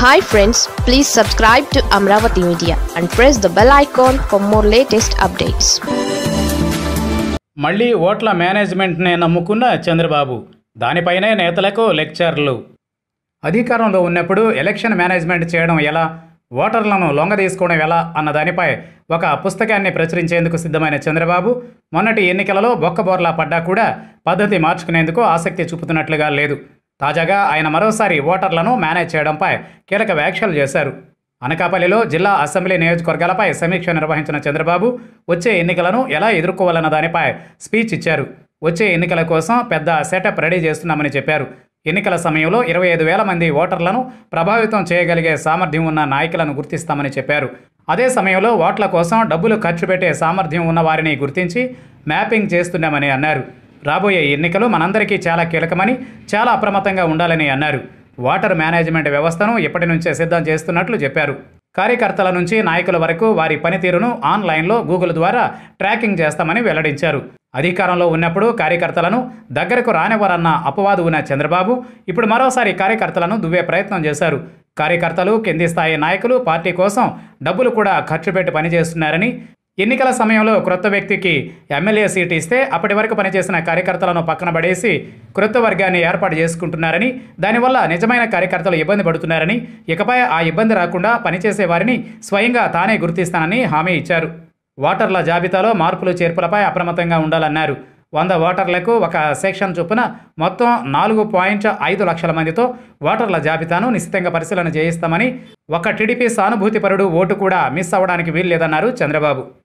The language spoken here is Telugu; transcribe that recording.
hi friends please subscribe to Amaravati media and press the bell icon for more latest updates మళ్ళీ ఓట్ల మేనేజ్మెంట్నే నమ్ముకున్న చంద్రబాబు దానిపైనే నేతలకు లెక్చర్లు అధికారంలో ఉన్నప్పుడు ఎలక్షన్ మేనేజ్మెంట్ చేయడం ఎలా ఓటర్లను లొంగ తీసుకోవడం ఎలా అన్న దానిపై ఒక పుస్తకాన్ని ప్రచురించేందుకు సిద్ధమైన చంద్రబాబు మొన్నటి ఎన్నికలలో బొక్కబోర్లా పడ్డా కూడా పద్ధతి మార్చుకునేందుకు ఆసక్తి చూపుతున్నట్లుగా లేదు తాజాగా ఆయన మరోసారి ఓటర్లను మేనేజ్ చేయడంపై కీలక వ్యాఖ్యలు చేశారు అనకాపల్లిలో జిల్లా అసెంబ్లీ నియోజకవర్గాలపై సమీక్ష నిర్వహించిన చంద్రబాబు వచ్చే ఎన్నికలను ఎలా ఎదుర్కోవాలన్న దానిపై స్పీచ్ ఇచ్చారు వచ్చే ఎన్నికల కోసం పెద్ద సెటప్ రెడీ చేస్తున్నామని చెప్పారు ఎన్నికల సమయంలో ఇరవై ఐదు వేల మంది ఓటర్లను ప్రభావితం చేయగలిగే సామర్థ్యం ఉన్న నాయకులను గుర్తిస్తామని చెప్పారు అదే సమయంలో ఓట్ల కోసం డబ్బులు ఖర్చు పెట్టే సామర్థ్యం ఉన్న వారిని గుర్తించి మ్యాపింగ్ చేస్తున్నామని అన్నారు రాబోయే ఎన్నికలు మనందరికీ చాలా కీలకమని చాలా అప్రమత్తంగా ఉండాలని అన్నారు వాటర్ మేనేజ్మెంట్ వ్యవస్థను ఇప్పటి నుంచే సిద్ధం చేస్తున్నట్లు చెప్పారు కార్యకర్తల నుంచి నాయకుల వరకు వారి పనితీరును ఆన్లైన్లో గూగుల్ ద్వారా ట్రాకింగ్ చేస్తామని వెల్లడించారు అధికారంలో ఉన్నప్పుడు కార్యకర్తలను దగ్గరకు రానివ్వరన్న అపవాదు ఉన్న చంద్రబాబు ఇప్పుడు మరోసారి కార్యకర్తలను దువ్వే ప్రయత్నం చేశారు కార్యకర్తలు కింది స్థాయి నాయకులు పార్టీ కోసం డబ్బులు కూడా ఖర్చు పెట్టి పనిచేస్తున్నారని ఎన్నికల సమయంలో క్రొత్త వ్యక్తికి ఎమ్మెల్యే సీటు ఇస్తే అప్పటి వరకు పనిచేసిన కార్యకర్తలను పక్కన పడేసి క్రొత్త వర్గాన్ని ఏర్పాటు చేసుకుంటున్నారని దానివల్ల నిజమైన కార్యకర్తలు ఇబ్బంది పడుతున్నారని ఇకపై ఆ ఇబ్బంది రాకుండా పనిచేసే వారిని స్వయంగా తానే గుర్తిస్తానని హామీ ఇచ్చారు ఓటర్ల జాబితాలో మార్పులు చేర్పులపై అప్రమత్తంగా ఉండాలన్నారు వంద ఓటర్లకు ఒక సెక్షన్ చొప్పున మొత్తం నాలుగు పాయింట్ ఐదు లక్షల మందితో ఓటర్ల జాబితాను నిశ్చితంగా పరిశీలన చేయిస్తామని ఒక టీడీపీ సానుభూతిపరుడు ఓటు కూడా మిస్ అవ్వడానికి వీల్లేదన్నారు చంద్రబాబు